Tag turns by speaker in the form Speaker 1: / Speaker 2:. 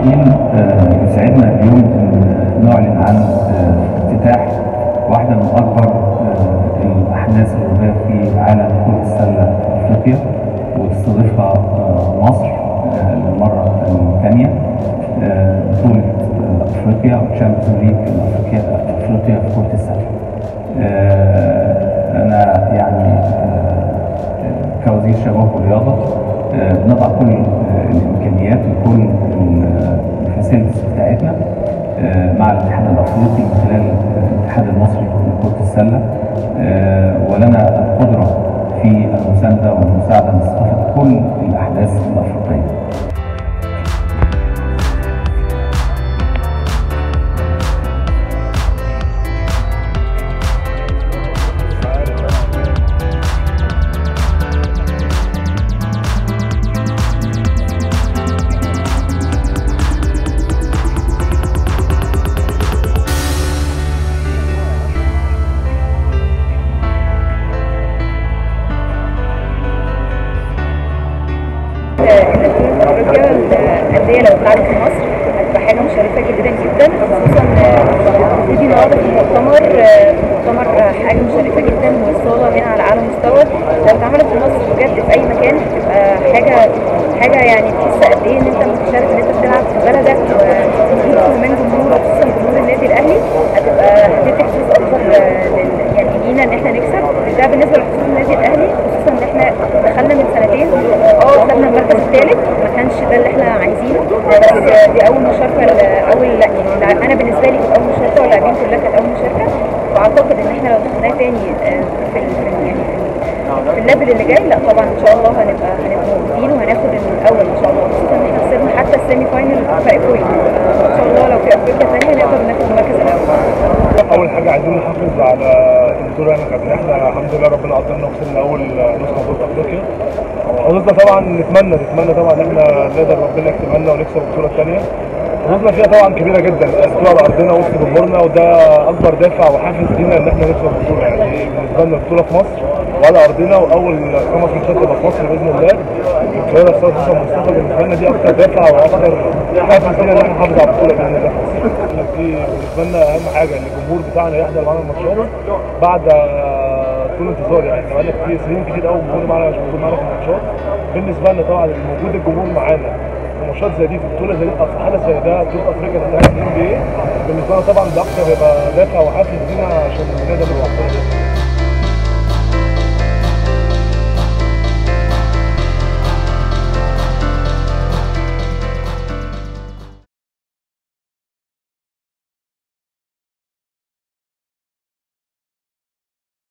Speaker 1: الصحفيين آه، يسعدنا اليوم ان نعلن عن آه، افتتاح واحده من اكبر آه، الاحداث الرياضيه في عالم كره السله في افريقيا وتستضيفها آه، مصر آه، للمره الثانيه آه، بطوله آه، افريقيا او تشامبيونز ليج الافريقيه افريقيا في كره السله. آه، انا يعني آه، كوزير شباب والرياضه آه، بنضع كل آه، الامكانيات وكل الفاسيلتيز بتاعتنا آه، مع الاتحاد الافريقي من خلال آه، الاتحاد المصري لكره السله آه، ولنا القدره في المسانده والمساعده لاستضافه كل الاحداث الافريقيه.
Speaker 2: افريقيا الانديه لو اتلعبت في مصر هتبقى حاجه مشرفه جدا جدا خصوصا بتيجي النهارده في المؤتمر مؤتمر حاجه مشرفه جدا والصاله هنا على اعلى مستوى لو اتعملت في مصر بجد في اي مكان هتبقى حاجه حاجه يعني تحس قد ايه ان انت متشرف ان انت بتلعب في بلدك وتجيب من جمهور خصوصا جمهور النادي الاهلي هتبقى هتدي حظوظ اكبر لل- يعني لينا ان احنا نكسب ده بالنسبه لحظوظ النادي الاهلي خصوصا ان احنا دخلنا من سنتين اه خدنا المركز الثالث ما كانش ده اللي احنا عايزينه بس دي اول مشاركه ل- اول لا يعني انا بالنسبه لي كانت اول مشاركه واللاعبين كلها كانت اول مشاركه واعتقد ان احنا لو دخلناه تاني آه، في ال- في ال- يعني في في الليفل اللي جاي لا طبعا ان شاء الله هنبقى هنبقى موجودين وهناخد الاول ان شاء الله خصوصا ان احنا خسرنا حتى السيمي فاينل فرق بوينت ان شاء الله لو في افريقيا ثانيه نقدر ناخد المركز الاول
Speaker 3: اول حاجه عايزين نحافظ على البطوله يعني كانت احنا الحمد لله ربنا قدرنا وصلنا اول نسخه بطوله افريقيا حظوظنا طبعا نتمنى نتمنى طبعا ان احنا نقدر ربنا يكتبها لنا ونكسب البطوله الثانيه حظوظنا فيها طبعا كبيره جدا البطوله على ارضنا وسط جمهورنا وده اكبر دافع وحافز لينا ان احنا نكسب البطوله يعني بالنسبه لنا البطوله في مصر وعلى ارضنا واول خمس ماتشات تبقى في مصر باذن الله القاهره استاد حسن مصطفى بالنسبه لنا دي اكتر دافع واكتر حافز لينا ان احنا نحافظ على البطوله باذن الله دي بالنسبه لنا اهم حاجه ان الجمهور بتاعنا يحضر معانا الماتشات بعد آه، طول انتظار يعني احنا بقالنا كتير سنين كتير قوي الجمهور معانا مش موجود معانا في الماتشات بالنسبه لنا طبعا وجود الجمهور معانا في ماتشات زي دي في بطوله زي دي أو في حاله زي ده بطوله افريقيا بتاعت الام بي اي بالنسبه لنا طبعا ده اكتر يبقى دافع وحافز لينا عشان نقدر نوصل